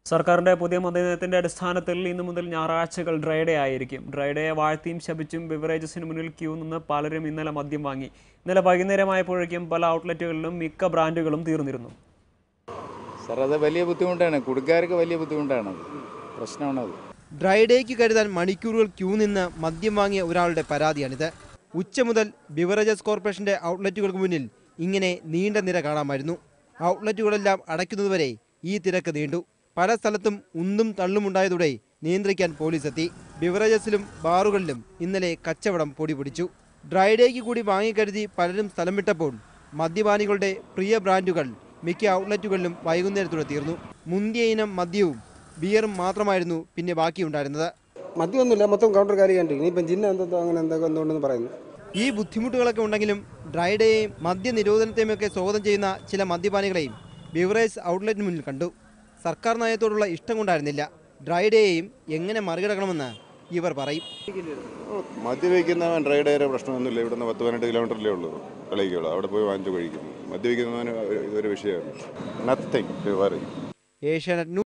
സർക്കാരിന്റെ പുതിയ മദ്യനയത്തിന്റെ അടിസ്ഥാനത്തിൽ ഇന്നു മുതൽ ഞായറാഴ്ചകൾ ഡ്രൈ ഡേ ആയിരിക്കും ഡ്രൈ ഡേയെ വാഴ്ത്തിയും ശപിച്ചും ബിവറേജസിന് മുന്നിൽ ക്യൂ നിന്ന് പലരും ഇന്നലെ മദ്യം വാങ്ങി ഇന്നലെ വൈകുന്നേരമായപ്പോഴേക്കും പല ഔട്ട്ലെറ്റുകളിലും മിക്ക ബ്രാൻഡുകളും തീർന്നിരുന്നു സാർ അത് വലിയ ബുദ്ധിമുട്ടാണ് കുടുക്കാർക്ക് വലിയ ബുദ്ധിമുട്ടാണത് പ്രശ്നമാണത് ഡ്രൈ ഡേക്ക് കരുതാൻ മണിക്കൂറുകൾ ക്യൂ നിന്ന് മദ്യം വാങ്ങിയ ഒരാളുടെ പരാതിയാണിത് ഉച്ച മുതൽ ബിവറേജസ് കോർപ്പറേഷന്റെ ഔട്ട്ലെറ്റുകൾക്ക് മുന്നിൽ ഇങ്ങനെ നീണ്ട നിര കാണാമായിരുന്നു ഔട്ട്ലെറ്റുകളെല്ലാം അടയ്ക്കുന്നതുവരെ ഈ തിരക്ക് നീണ്ടു പല സ്ഥലത്തും ഉന്തും തള്ളുമുണ്ടായതോടെ നിയന്ത്രിക്കാൻ പോലീസ് എത്തി ബിവറേജസിലും ബാറുകളിലും ഇന്നലെ കച്ചവടം പൊടി പിടിച്ചു ഡ്രൈ ഡേക്ക് കൂടി വാങ്ങിക്കരുതി പലരും സ്ഥലം വിട്ടപ്പോൾ മദ്യപാനികളുടെ പ്രിയ ബ്രാൻഡുകൾ മിക്ക ഔട്ട്ലെറ്റുകളിലും വൈകുന്നേരത്തോടെ തീർന്നു മുന്തിയ ഇനം മദ്യവും ബിയറും മാത്രമായിരുന്നു പിന്നെ ബാക്കിയുണ്ടായിരുന്നത് മദ്യമൊന്നുമില്ല മൊത്തം കൗണ്ടർ കാലി കണ്ടു ഇനിയിപ്പം ജിന്ന എന്തോ അങ്ങനെ എന്തൊക്കെ എന്തുകൊണ്ടെന്ന് പറയുന്നു ഈ ബുദ്ധിമുട്ടുകളൊക്കെ ഉണ്ടെങ്കിലും ഡ്രൈ ഡേയെയും മദ്യ നിരോധനത്തെയും ഒക്കെ സ്വാഗതം ചെയ്യുന്ന ചില മദ്യപാനികളെയും ബിവറേജ് ഔട്ട്ലെറ്റിന് മുന്നിൽ കണ്ടു സർക്കാർ നയത്തോടുള്ള ഇഷ്ടം കൊണ്ടായിരുന്നില്ല ഡ്രൈ ഡേയെയും എങ്ങനെ മറികടക്കണമെന്ന് ഇവർ പറയും മദ്യപിക്കുന്നവൻ ഡ്രൈ ഡേയുടെ പ്രശ്നമൊന്നുമില്ല ഇവിടുന്ന് പത്ത് പതിനെട്ട് കിലോമീറ്ററിലേ ഉള്ളൂ കളിക്കുള്ളൂ അവിടെ പോയി വാങ്ങിച്ചു കഴിക്കുന്നു മദ്യപിക്കുന്നവന് ഒരു വിഷയമാണ് നത്തിങ് പറയും ഏഷ്യാനെറ്റ് ന്യൂസ്